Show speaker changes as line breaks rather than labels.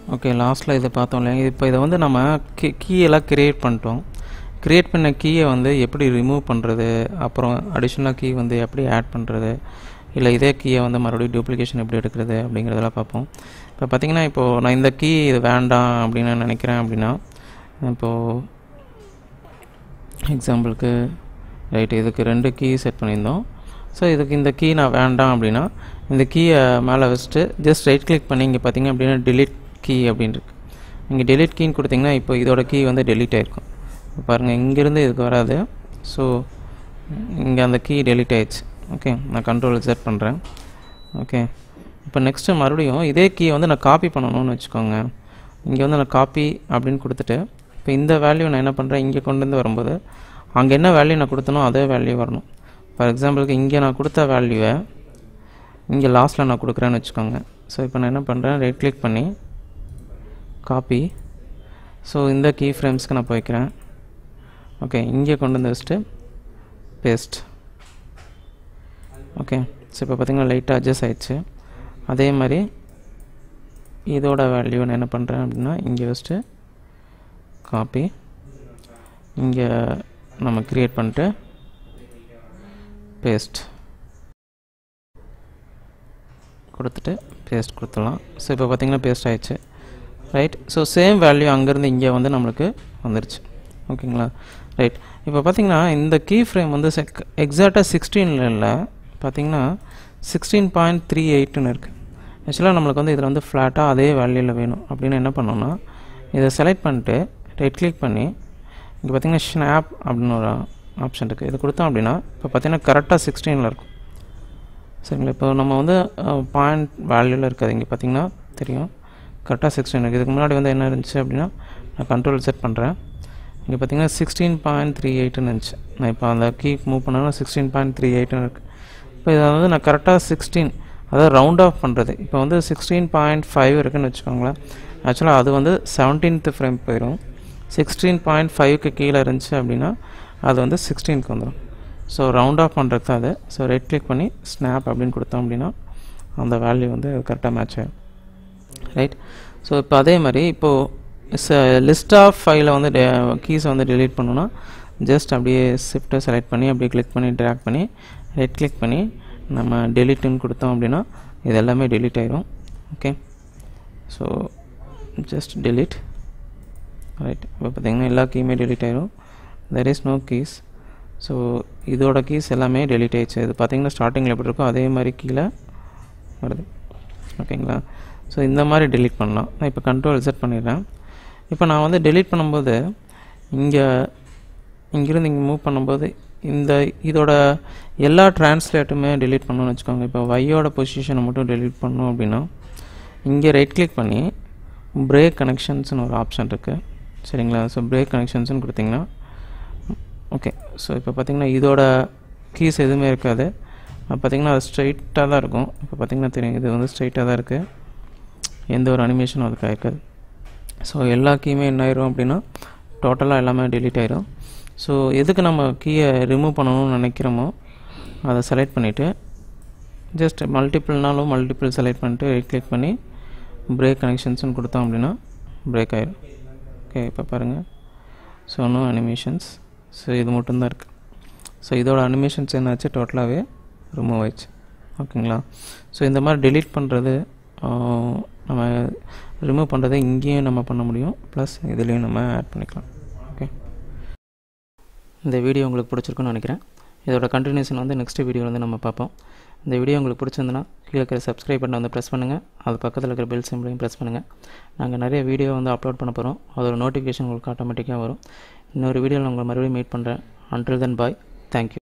okay லாஸ்ட்டில் இதை பார்த்தோம் இல்லையா இப்போ இதை வந்து நம்ம கீ கீயெல்லாம் கிரியேட் பண்ணிட்டோம் கிரியேட் பண்ண கீயை வந்து எப்படி ரிமூவ் பண்ணுறது அப்புறம் அடிஷ்னலாக கீ வந்து எப்படி ஆட் பண்ணுறது இல்லை இதே கீயை வந்து மறுபடியும் டூப்ளிகேஷன் எப்படி எடுக்கிறது அப்படிங்கிறதெல்லாம் பார்ப்போம் இப்போ பார்த்தீங்கன்னா இப்போது நான் இந்த கீ இது வேண்டாம் அப்படின்னு நான் நினைக்கிறேன் அப்படின்னா இப்போது எக்ஸாம்பிளுக்கு ரைட் இதுக்கு ரெண்டு கீ செட் பண்ணியிருந்தோம் ஸோ இதுக்கு இந்த கீ நான் வேண்டாம் அப்படின்னா இந்த கீயை மேலே வச்சுட்டு ஜஸ்ட் ரைட் கிளிக் பண்ணி இங்கே பார்த்தீங்க அப்படின்னா delete கீ அப்படின்னு இருக்கு நீங்கள் delete கீன்னு கொடுத்தீங்கன்னா இப்போ இதோட கீ வந்து delete ஆயிருக்கும் இப்போ பாருங்கள் இங்கேருந்து இதுக்கு வராது ஸோ இங்கே அந்த கீ delete ஆயிடுச்சு ஓகே நான் கண்ட்ரோல் செட் பண்ணுறேன் ஓகே இப்போ நெக்ஸ்ட்டு மறுபடியும் இதே கீயை வந்து நான் காப்பி பண்ணணும்னு வச்சுக்கோங்க இங்கே வந்து நான் காப்பி அப்படின்னு கொடுத்துட்டு இப்போ இந்த வேல்யூ நான் என்ன பண்ணுறேன் இங்கே கொண்டு வந்து வரும்போது அங்கே என்ன வேல்யூ நான் கொடுத்தனோ அதே வேல்யூ வரணும் ஃபார் எக்ஸாம்பிளுக்கு இங்கே நான் கொடுத்த வேல்யூவை இங்கே லாஸ்ட்டில் நான் கொடுக்குறேன்னு வச்சுக்கோங்க ஸோ இப்போ நான் என்ன பண்ணுறேன் ரைட் கிளிக் பண்ணி காப்பி ஸோ இந்த கீ ஃப்ரேம்ஸ்க்கு நான் போய்க்கிறேன் ஓகே இங்கே கொண்டு வந்து வச்சுட்டு பேஸ்ட் ஓகே ஸோ இப்போ பார்த்தீங்கன்னா லைட்டாக அட்ஜஸ்ட் ஆயிடுச்சு அதே மாதிரி இதோட வேல்யூ நான் என்ன பண்ணுறேன் அப்படின்னா இங்கே வச்சுட்டு காப்பி இங்கே நம்ம க்ரியேட் பண்ணிட்டு பேஸ்ட் கொடுத்துட்டு பேஸ்ட் கொடுத்துடலாம் ஸோ இப்போ பார்த்தீங்கன்னா பேஸ்ட் ஆயிடுச்சு ரைட் ஸோ சேம் வேல்யூ அங்கேருந்து இங்கே வந்து நம்மளுக்கு வந்துருச்சு ஓகேங்களா ரைட் இப்போ பார்த்தீங்கன்னா இந்த கீ ஃப்ரேம் வந்து எக்ஸாக்டாக சிக்ஸ்டீனில் இல்லை பார்த்தீங்கன்னா சிக்ஸ்டீன் பாயிண்ட் த்ரீ எயிட்னு இருக்குது ஆக்சுவலாக நம்மளுக்கு வந்து இதில் வந்து ஃப்ளாட்டாக அதே வேல்யூவில் வேணும் அப்படின்னு என்ன பண்ணோம்னா இதை செலக்ட் பண்ணிட்டு ரைட் கிளிக் பண்ணி இங்கே பார்த்தீங்கன்னா ஸ்னாப் அப்படின்னு ஒரு ஆப்ஷன் இருக்குது இது கொடுத்தோம் அப்படின்னா இப்போ பார்த்தீங்கன்னா கரெக்டாக சிக்ஸ்டீனில் இருக்கும் சரிங்களா இப்போ நம்ம வந்து பாயிண்ட் வேல்யூவில் இருக்காது இங்கே பார்த்தீங்கன்னா தெரியும் கரெக்டாக சிக்ஸ்டீன் இருக்குது இதுக்கு முன்னாடி வந்து என்ன இருந்துச்சு அப்படின்னா நான் கண்ட்ரோல் செட் பண்ணுறேன் இங்கே பார்த்தீங்கன்னா சிக்ஸ்டீன் பாயிண்ட் த்ரீ எயிட்னு இருந்துச்சு நான் இப்போ அந்த கீ மூவ் பண்ணேன்னா சிக்ஸ்டீன் பாயிண்ட் த்ரீ எயிட்னு இருக்குது இப்போ இதை வந்து நான் கரெக்டாக சிக்ஸ்டீன் அதாவது ரவுண்ட் ஆஃப் பண்ணுறது இப்போ வந்து சிக்ஸ்டீன் பாயிண்ட் ஃபைவ் இருக்குன்னு வச்சுக்கோங்களேன் ஆக்சுவலாக அது வந்து செவன்டீன்த் ஃப்ரேம் போயிடும் சிக்ஸ்டீன் பாயிண்ட் ஃபைவ்க்கு கீழே இருந்துச்சு அப்படின்னா அது வந்து சிக்ஸ்டீனுக்கு வந்துடும் ஸோ ரவுண்ட் ஆஃப் பண்ணுறது தான் அது ஸோ ரைட் கிளிக் பண்ணி ஸ்னாப் அப்படின்னு கொடுத்தோம் அப்படின்னா அந்த வேல்யூ வந்து கரெக்டாக மேட்ச் ஆகும் ரைட் ஸோ இப்போ அதே மாதிரி இப்போது லிஸ்ட் ஆஃப் ஃபைலை வந்து கீஸை வந்து delete பண்ணணும்னா ஜஸ்ட் அப்படியே ஷிஃப்ட்டை செலக்ட் பண்ணி அப்படியே கிளிக் பண்ணி ட்ராக் பண்ணி ரைட் கிளிக் பண்ணி நம்ம டெலிட்டுன்னு கொடுத்தோம் அப்படின்னா இது எல்லாமே delete ஆயிரும் okay so just delete right இப்போ பார்த்தீங்கன்னா எல்லா கீயுமே delete ஆயிரும் there is no keys so இதோட கீஸ் எல்லாமே delete ஆயிடுச்சு இது பார்த்தீங்கன்னா ஸ்டார்டிங்கில் எப்படி இருக்கோ அதே மாதிரி கீழே வருது ஓகேங்களா ஸோ இந்த மாதிரி delete பண்ணலாம் நான் இப்போ கண்ட்ரோல் செட் பண்ணிடுறேன் இப்போ நான் வந்து delete பண்ணும்போது இங்கே இங்கிருந்து இங்கே மூவ் பண்ணும்போது இந்த இதோட எல்லா டிரான்ஸ்லேட்டுமே delete பண்ணணும்னு வச்சுக்கோங்க இப்போ வையோட பொசிஷனை மட்டும் delete பண்ணணும் அப்படின்னா இங்கே ரைட் கிளிக் பண்ணி பிரேக் கனெக்ஷன்ஸ்னு ஒரு ஆப்ஷன் இருக்குது சரிங்களா ஸோ பிரேக் கனெக்ஷன்ஸ்னு கொடுத்தீங்கன்னா ஓகே ஸோ இப்போ பார்த்தீங்கன்னா இதோட கீஸ் எதுவுமே இருக்காது பார்த்தீங்கன்னா அது ஸ்ட்ரைட்டாக தான் இருக்கும் இப்போ பார்த்தீங்கன்னா தெரியும் இது வந்து ஸ்ட்ரைட்டாக தான் இருக்குது எந்த ஒரு அனிமேஷனும் அதுக்கு ஆயிருக்காது ஸோ எல்லா கீயுமே என்ன ஆயிரும் அப்படின்னா டோட்டலாக எல்லாமே delete ஆயிரும் ஸோ எதுக்கு நம்ம கீயை ரிமூவ் பண்ணணும்னு நினைக்கிறோமோ அதை செலக்ட் பண்ணிவிட்டு ஜஸ்ட் மல்டிபிள்னாலும் மல்டிபிள் செலக்ட் பண்ணிட்டு ரைட் கிளிக் பண்ணி பிரேக் கனெக்ஷன்ஸ்னு கொடுத்தோம் அப்படின்னா பிரேக் ஆயிரும் ஓகே இப்போ பாருங்கள் ஸோ நோ அனிமேஷன்ஸ் ஸோ இது மட்டும்தான் இருக்குது ஸோ இதோட அனிமேஷன்ஸ் என்னாச்சு டோட்டலாகவே ரிமூவ் ஆயிடுச்சு ஓகேங்களா ஸோ இந்த மாதிரி delete பண்ணுறது நம்ம ரிமூவ் பண்ணுறது இங்கேயும் நம்ம பண்ண முடியும் ப்ளஸ் இதுலேயும் நம்ம ஆட் பண்ணிக்கலாம் ஓகே இந்த வீடியோ உங்களுக்கு பிடிச்சிருக்குன்னு நினைக்கிறேன் இதோட கண்டினியூஷன் வந்து நெக்ஸ்ட் வீடியோ வந்து நம்ம பார்ப்போம் இந்த வீடியோ உங்களுக்கு பிடிச்சிருந்துன்னா கீழே இருக்கிற சப்ஸ்கிரைப் பட்டன் வந்து ப்ரெஸ் பண்ணுங்கள் அது பக்கத்தில் இருக்கிற பெல் சிம்பிளையும் ப்ரெஸ் பண்ணுங்கள் நாங்கள் நிறைய வீடியோ வந்து அப்லோட் பண்ண போகிறோம் அதோட நோட்டிஃபிகேஷன் உங்களுக்கு ஆட்டோமேட்டிக்காக வரும் இன்னொரு வீடியோவில் உங்களை மறுபடியும் மீட் பண்ணுறேன் அன்டில் தென் பாய் தேங்க்யூ